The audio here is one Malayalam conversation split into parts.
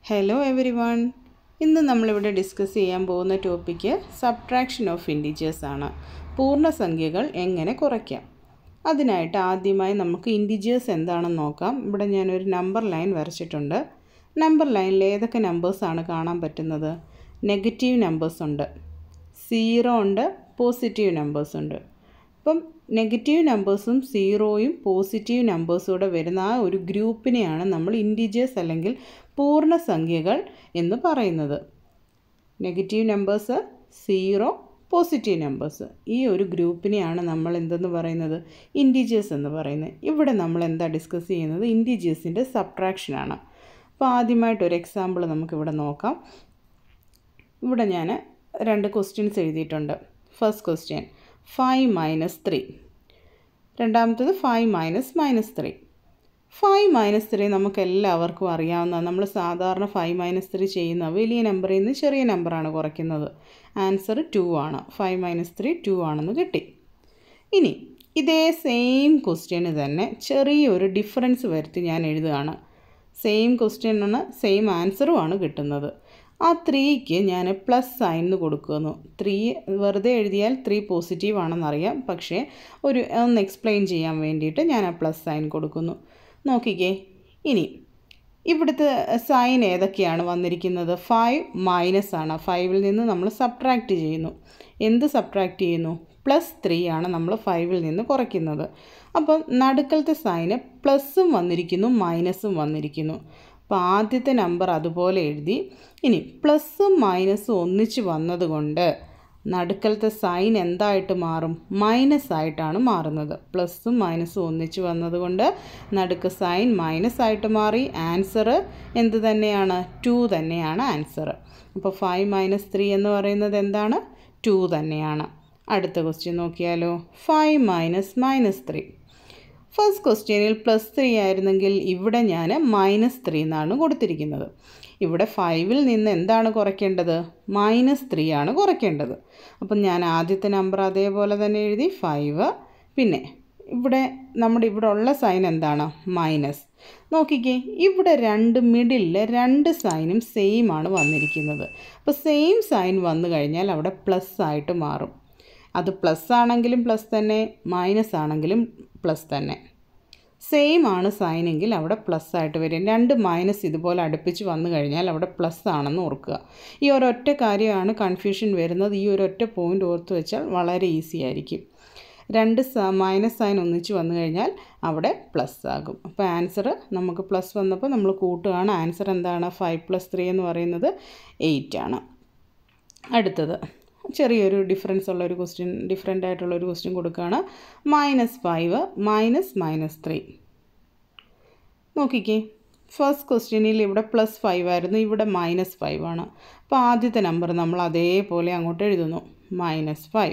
ഹലോ എവരി വൺ ഇന്ന് നമ്മളിവിടെ ഡിസ്കസ് ചെയ്യാൻ പോകുന്ന ടോപ്പിക്ക് സബ്ട്രാക്ഷൻ ഓഫ് ഇൻഡിജേഴ്സ് ആണ് പൂർണ്ണസംഖ്യകൾ എങ്ങനെ കുറയ്ക്കാം അതിനായിട്ട് ആദ്യമായി നമുക്ക് ഇൻഡിജേഴ്സ് എന്താണെന്ന് നോക്കാം ഇവിടെ ഞാനൊരു നമ്പർ ലൈൻ വരച്ചിട്ടുണ്ട് നമ്പർ ലൈനിൽ ഏതൊക്കെ നമ്പേഴ്സാണ് കാണാൻ പറ്റുന്നത് നെഗറ്റീവ് നമ്പേഴ്സ് ഉണ്ട് സീറോ ഉണ്ട് പോസിറ്റീവ് നമ്പേഴ്സ് ഉണ്ട് അപ്പം നെഗറ്റീവ് നമ്പേഴ്സും സീറോയും പോസിറ്റീവ് നമ്പേഴ്സും കൂടെ വരുന്ന ആ ഒരു ഗ്രൂപ്പിനെയാണ് നമ്മൾ ഇൻഡിജേഴ്സ് അല്ലെങ്കിൽ പൂർണ്ണസംഖ്യകൾ എന്ന് പറയുന്നത് negative numbers zero positive numbers ഈ ഒരു ഗ്രൂപ്പിനെയാണ് നമ്മൾ എന്തെന്ന് പറയുന്നത് ഇൻഡിജേഴ്സ് എന്ന് പറയുന്നത് ഇവിടെ നമ്മൾ എന്താ ഡിസ്കസ് ചെയ്യുന്നത് ഇൻഡിജേഴ്സിൻ്റെ സബ്ട്രാക്ഷനാണ് അപ്പോൾ ആദ്യമായിട്ട് ഒരു എക്സാമ്പിൾ നമുക്കിവിടെ നോക്കാം ഇവിടെ ഞാൻ രണ്ട് ക്വസ്റ്റ്യൻസ് എഴുതിയിട്ടുണ്ട് first question five minus three രണ്ടാമത്തത് five minus minus three five minus three നമുക്ക് എല്ലാവർക്കും അറിയാവുന്ന നമ്മൾ സാധാരണ ഫൈവ് മൈനസ് ത്രീ ചെയ്യുന്ന വലിയ നമ്പറിൽ നിന്ന് ചെറിയ നമ്പറാണ് കുറയ്ക്കുന്നത് ആൻസർ ടു ആണ് ഫൈവ് മൈനസ് ത്രീ ടു ആണെന്ന് കിട്ടി ഇനി ഇതേ സെയിം ക്വസ്റ്റ്യന് തന്നെ ചെറിയൊരു ഡിഫറൻസ് വരുത്തി ഞാൻ എഴുതുകയാണ് സെയിം ക്വസ്റ്റ്യനാണ് സെയിം ആൻസറുമാണ് കിട്ടുന്നത് ആ ത്രീക്ക് ഞാൻ പ്ലസ് സൈൻ കൊടുക്കുന്നു ത്രീ വെറുതെ എഴുതിയാൽ ത്രീ പോസിറ്റീവ് ആണെന്നറിയാം പക്ഷേ ഒരു ഒന്ന് എക്സ്പ്ലെയിൻ ചെയ്യാൻ വേണ്ടിയിട്ട് ഞാൻ ആ പ്ലസ് സൈൻ കൊടുക്കുന്നു നോക്കിക്കേ ഇനി ഇവിടുത്തെ സൈൻ ഏതൊക്കെയാണ് വന്നിരിക്കുന്നത് ഫൈവ് മൈനസ് ആണ് ഫൈവിൽ നിന്ന് നമ്മൾ സബ്ട്രാക്റ്റ് ചെയ്യുന്നു എന്ത് സബ്ട്രാക്റ്റ് ചെയ്യുന്നു പ്ലസ് ത്രീ ആണ് നമ്മൾ ഫൈവിൽ നിന്ന് കുറയ്ക്കുന്നത് അപ്പം നടുക്കലത്തെ സൈന് പ്ലസ്സും വന്നിരിക്കുന്നു മൈനസും വന്നിരിക്കുന്നു അപ്പോൾ ആദ്യത്തെ നമ്പർ അതുപോലെ എഴുതി ഇനി പ്ലസ്സും മൈനസും ഒന്നിച്ച് വന്നതുകൊണ്ട് നടുക്കലത്തെ സൈൻ എന്തായിട്ട് മാറും മൈനസ് ആയിട്ടാണ് മാറുന്നത് പ്ലസ്സും മൈനസും ഒന്നിച്ച് വന്നതുകൊണ്ട് നടുക്ക് സൈൻ മൈനസ് ആയിട്ട് മാറി ആൻസർ എന്ത് തന്നെയാണ് ടു തന്നെയാണ് ആൻസർ അപ്പോൾ ഫൈവ് മൈനസ് ത്രീ എന്ന് പറയുന്നത് എന്താണ് ടു തന്നെയാണ് അടുത്ത ക്വസ്റ്റ്യൻ നോക്കിയാലോ five minus minus three first ക്വസ്റ്റ്യനിൽ പ്ലസ് ത്രീ ആയിരുന്നെങ്കിൽ ഇവിടെ ഞാൻ മൈനസ് ത്രീ എന്നാണ് കൊടുത്തിരിക്കുന്നത് ഇവിടെ ഫൈവിൽ നിന്ന് എന്താണ് കുറയ്ക്കേണ്ടത് മൈനസ് ത്രീ ആണ് കുറയ്ക്കേണ്ടത് അപ്പം ഞാൻ ആദ്യത്തെ നമ്പർ അതേപോലെ തന്നെ എഴുതി ഫൈവ് പിന്നെ ഇവിടെ നമ്മുടെ ഇവിടെ ഉള്ള സൈൻ എന്താണ് മൈനസ് നോക്കിക്കേ ഇവിടെ രണ്ട് മിഡിലിൽ രണ്ട് സൈനും സെയിം ആണ് വന്നിരിക്കുന്നത് അപ്പോൾ സെയിം സൈൻ വന്നു കഴിഞ്ഞാൽ അവിടെ പ്ലസ് ആയിട്ട് മാറും അത് പ്ലസ് ആണെങ്കിലും പ്ലസ് തന്നെ മൈനസ് ആണെങ്കിലും പ്ലസ് തന്നെ സെയിം ആണ് സൈനെങ്കിൽ അവിടെ പ്ലസ് ആയിട്ട് വരും രണ്ട് മൈനസ് ഇതുപോലെ അടുപ്പിച്ച് വന്നു കഴിഞ്ഞാൽ അവിടെ പ്ലസ് ആണെന്ന് ഓർക്കുക ഈ ഒരൊറ്റ കാര്യമാണ് കൺഫ്യൂഷൻ വരുന്നത് ഈ ഒരൊറ്റ പോയിൻ്റ് ഓർത്ത് വെച്ചാൽ വളരെ ഈസി ആയിരിക്കും രണ്ട് സ മൈനസ് സൈൻ ഒന്നിച്ച് വന്നു കഴിഞ്ഞാൽ അവിടെ പ്ലസ് ആകും അപ്പോൾ ആൻസർ നമുക്ക് പ്ലസ് വന്നപ്പോൾ നമ്മൾ കൂട്ടുകയാണ് ആൻസർ എന്താണ് ഫൈവ് പ്ലസ് ത്രീ എന്ന് പറയുന്നത് എയ്റ്റ് ആണ് അടുത്തത് ചെറിയൊരു ഡിഫറൻസ് ഉള്ള ഒരു ക്വസ്റ്റ്യൻ ഡിഫറെൻ്റ് ആയിട്ടുള്ള ഒരു ക്വസ്റ്റ്യൻ കൊടുക്കുകയാണ് minus five minus minus three നോക്കിക്കേ ഫസ്റ്റ് ക്വസ്റ്റ്യനിൽ ഇവിടെ പ്ലസ് ഫൈവ് ആയിരുന്നു ഇവിടെ മൈനസ് ഫൈവ് ആണ് അപ്പോൾ ആദ്യത്തെ നമ്പർ നമ്മൾ അതേപോലെ അങ്ങോട്ട് എഴുതുന്നു മൈനസ് ഫൈവ്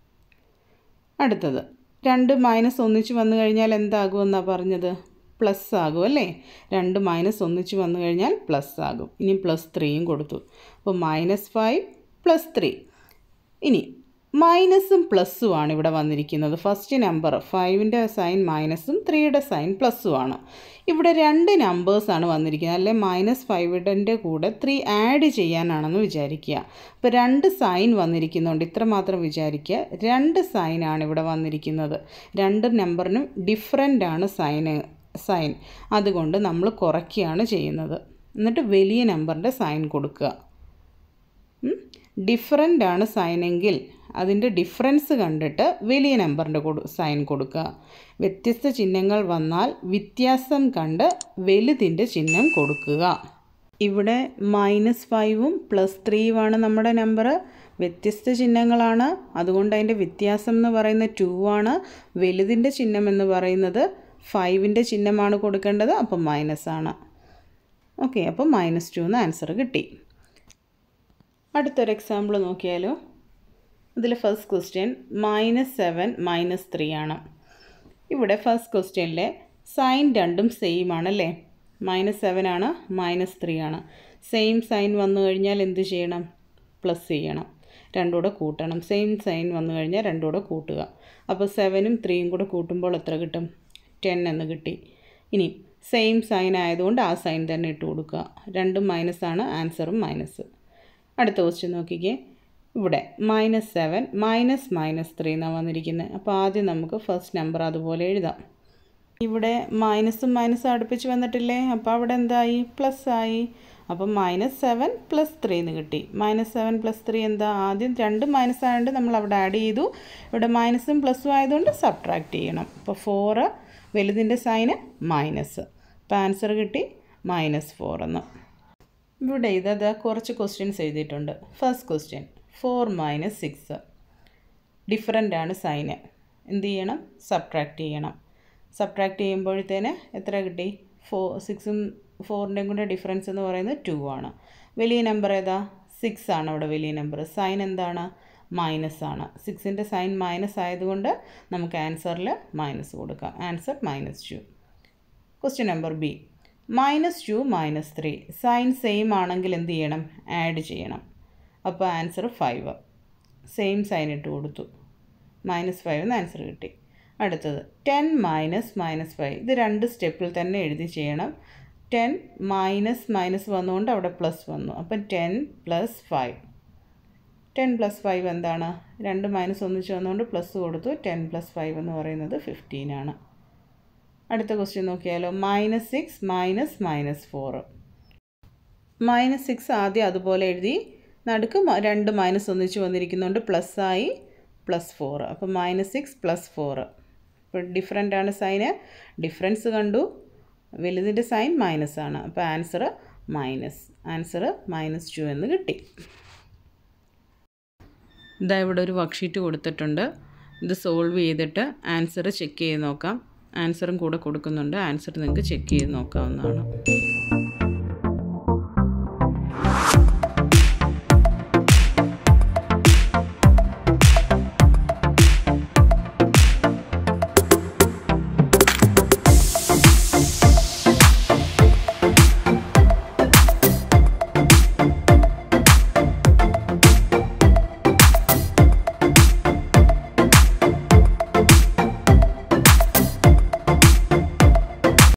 അടുത്തത് രണ്ട് മൈനസ് ഒന്നിച്ച് വന്നു കഴിഞ്ഞാൽ എന്താകുമെന്നാണ് പറഞ്ഞത് പ്ലസ് ആകും അല്ലേ രണ്ട് മൈനസ് ഒന്നിച്ച് വന്നു കഴിഞ്ഞാൽ പ്ലസ് ആകും ഇനി പ്ലസ് ത്രീയും കൊടുത്തു അപ്പോൾ മൈനസ് ഫൈവ് പ്ലസ് ത്രീ ഇനി മൈനസും പ്ലസ്സും ആണ് ഇവിടെ വന്നിരിക്കുന്നത് ഫസ്റ്റ് നമ്പർ ഫൈവിൻ്റെ സൈൻ മൈനസും ത്രീയുടെ സൈൻ പ്ലസ്സും ആണ് ഇവിടെ രണ്ട് നമ്പേഴ്സാണ് വന്നിരിക്കുന്നത് അല്ലെ മൈനസ് ഫൈവിൻ്റെ കൂടെ ത്രീ ആഡ് ചെയ്യാനാണെന്ന് വിചാരിക്കുക അപ്പോൾ രണ്ട് സൈൻ വന്നിരിക്കുന്നുണ്ട് ഇത്ര മാത്രം വിചാരിക്കുക രണ്ട് സൈനാണ് ഇവിടെ വന്നിരിക്കുന്നത് രണ്ട് നമ്പറിനും ഡിഫറെൻ്റ് ആണ് സൈന് സൈൻ അതുകൊണ്ട് നമ്മൾ കുറയ്ക്കുകയാണ് ചെയ്യുന്നത് എന്നിട്ട് വലിയ നമ്പറിൻ്റെ സൈൻ കൊടുക്കുക ഡിഫറൻ്റ് ആണ് സൈനെങ്കിൽ അതിൻ്റെ ഡിഫറൻസ് കണ്ടിട്ട് വലിയ നമ്പറിൻ്റെ കൊടു സൈൻ കൊടുക്കുക വ്യത്യസ്ത ചിഹ്നങ്ങൾ വന്നാൽ വ്യത്യാസം കണ്ട് വലുതിൻ്റെ ചിഹ്നം കൊടുക്കുക ഇവിടെ മൈനസ് ഫൈവും പ്ലസ് ത്രീയുമാണ് നമ്മുടെ നമ്പർ വ്യത്യസ്ത ചിഹ്നങ്ങളാണ് അതുകൊണ്ട് അതിൻ്റെ വ്യത്യാസം എന്ന് പറയുന്നത് ടു ആണ് വലുതിൻ്റെ ചിഹ്നം എന്ന് പറയുന്നത് ഫൈവിൻ്റെ ചിഹ്നമാണ് കൊടുക്കേണ്ടത് അപ്പം മൈനസ് ആണ് ഓക്കെ അപ്പം മൈനസ് ടു എന്ന് ആൻസർ കിട്ടി അടുത്തൊരു എക്സാമ്പിൾ നോക്കിയാലോ ഇതിൽ first question minus seven minus three ആണ് ഇവിടെ ഫസ്റ്റ് ക്വസ്റ്റ്യനിലെ സൈൻ രണ്ടും സെയിം ആണല്ലേ മൈനസ് സെവൻ ആണ് മൈനസ് ത്രീ ആണ് സെയിം സൈൻ വന്നു കഴിഞ്ഞാൽ എന്ത് ചെയ്യണം പ്ലസ് ചെയ്യണം രണ്ടും കൂടെ കൂട്ടണം സെയിം സൈൻ വന്നു കഴിഞ്ഞാൽ രണ്ടും കൂടെ കൂട്ടുക അപ്പോൾ സെവനും ത്രീയും കൂടെ കൂട്ടുമ്പോൾ എത്ര കിട്ടും ടെൻ എന്ന് കിട്ടി ഇനി സെയിം സൈൻ ആയതുകൊണ്ട് ആ സൈൻ തന്നെ ഇട്ട് കൊടുക്കുക രണ്ടും മൈനസ് ആണ് ആൻസറും മൈനസ് അടുത്ത ക്വസ്റ്റ്യൻ നോക്കിക്കേ ഇവിടെ minus seven minus minus three എന്നാണ് വന്നിരിക്കുന്നത് അപ്പോൾ ആദ്യം നമുക്ക് ഫസ്റ്റ് നമ്പർ അതുപോലെ എഴുതാം ഇവിടെ മൈനസും മൈനസും അടുപ്പിച്ച് വന്നിട്ടില്ലേ അപ്പോൾ അവിടെ എന്തായി പ്ലസ് ആയി അപ്പം മൈനസ് സെവൻ പ്ലസ് ത്രീ എന്ന് കിട്ടി മൈനസ് സെവൻ പ്ലസ് ത്രീ എന്താ ആദ്യം രണ്ട് മൈനസ് ആയതുകൊണ്ട് നമ്മൾ അവിടെ ആഡ് ചെയ്തു ഇവിടെ മൈനസും പ്ലസ്സും ആയതുകൊണ്ട് സബ്ട്രാക്ട് ചെയ്യണം അപ്പോൾ ഫോറ് വലുതിൻ്റെ സൈന് മൈനസ് അപ്പോൾ ആൻസർ കിട്ടി മൈനസ് ഫോർ എന്ന് ഇവിടെ ഇതത് കുറച്ച് ക്വസ്റ്റ്യൻസ് എഴുതിയിട്ടുണ്ട് first question four minus six different ആണ് സൈന് എന്ത് ചെയ്യണം സബ്ട്രാക്ട് ചെയ്യണം സബ്ട്രാക്ട് ചെയ്യുമ്പോഴത്തേന് എത്ര കിട്ടി ഫോർ സിക്സും ഫോറിൻ്റെയും കൂടെ ഡിഫറൻസ് എന്ന് പറയുന്നത് ടു ആണ് വലിയ നമ്പർ ഏതാ സിക്സ് ആണ് അവിടെ വലിയ നമ്പർ സൈൻ എന്താണ് മൈനസ് ആണ് സിക്സിൻ്റെ സൈൻ മൈനസ് ആയതുകൊണ്ട് നമുക്ക് ആൻസറിൽ മൈനസ് കൊടുക്കാം answer minus two question number B minus two minus three sign same ആണെങ്കിൽ എന്ത് ചെയ്യണം ആഡ് ചെയ്യണം അപ്പോൾ ആൻസർ ഫൈവ് സെയിം സൈൻ ഇട്ട് കൊടുത്തു മൈനസ് ഫൈവ് എന്ന് ആൻസർ കിട്ടി അടുത്തത് ടെൻ മൈനസ് മൈനസ് ഫൈവ് ഇത് രണ്ട് സ്റ്റെപ്പിൽ തന്നെ എഴുതി ചെയ്യണം ടെൻ മൈനസ് മൈനസ് വന്നുകൊണ്ട് അവിടെ പ്ലസ് വന്നു അപ്പം ten plus five ten plus five എന്താണ് രണ്ട് മൈനസ് ഒന്നിച്ച് വന്നുകൊണ്ട് പ്ലസ് കൊടുത്തു ടെൻ പ്ലസ് ഫൈവ് എന്ന് പറയുന്നത് ഫിഫ്റ്റീൻ ആണ് അടുത്ത ക്വസ്റ്റ്യൻ നോക്കിയാലോ minus six minus minus four minus six ആദ്യം അതുപോലെ എഴുതി നടുക്ക് മ- രണ്ട് മൈനസ് ഒന്നിച്ച് വന്നിരിക്കുന്നതുകൊണ്ട് പ്ലസ് ആയി പ്ലസ് ഫോറ് അപ്പോൾ മൈനസ് സിക്സ് പ്ലസ് ഫോറ് ഇപ്പോൾ ഡിഫറെൻ്റ് ആണ് സൈന് ഡിഫറൻസ് കണ്ടു വലുതിൻ്റെ സൈൻ മൈനസ് ആണ് അപ്പോൾ answer minus answer minus two എന്ന് കിട്ടി ഇതാ ഇവിടെ ഒരു വർക്ക്ഷീറ്റ് കൊടുത്തിട്ടുണ്ട് ഇത് സോൾവ് ചെയ്തിട്ട് ആൻസർ ചെക്ക് ചെയ്ത് നോക്കാം ആൻസറും കൂടെ കൊടുക്കുന്നുണ്ട് ആൻസർ നിങ്ങൾക്ക് ചെക്ക് ചെയ്ത് നോക്കാവുന്നതാണ്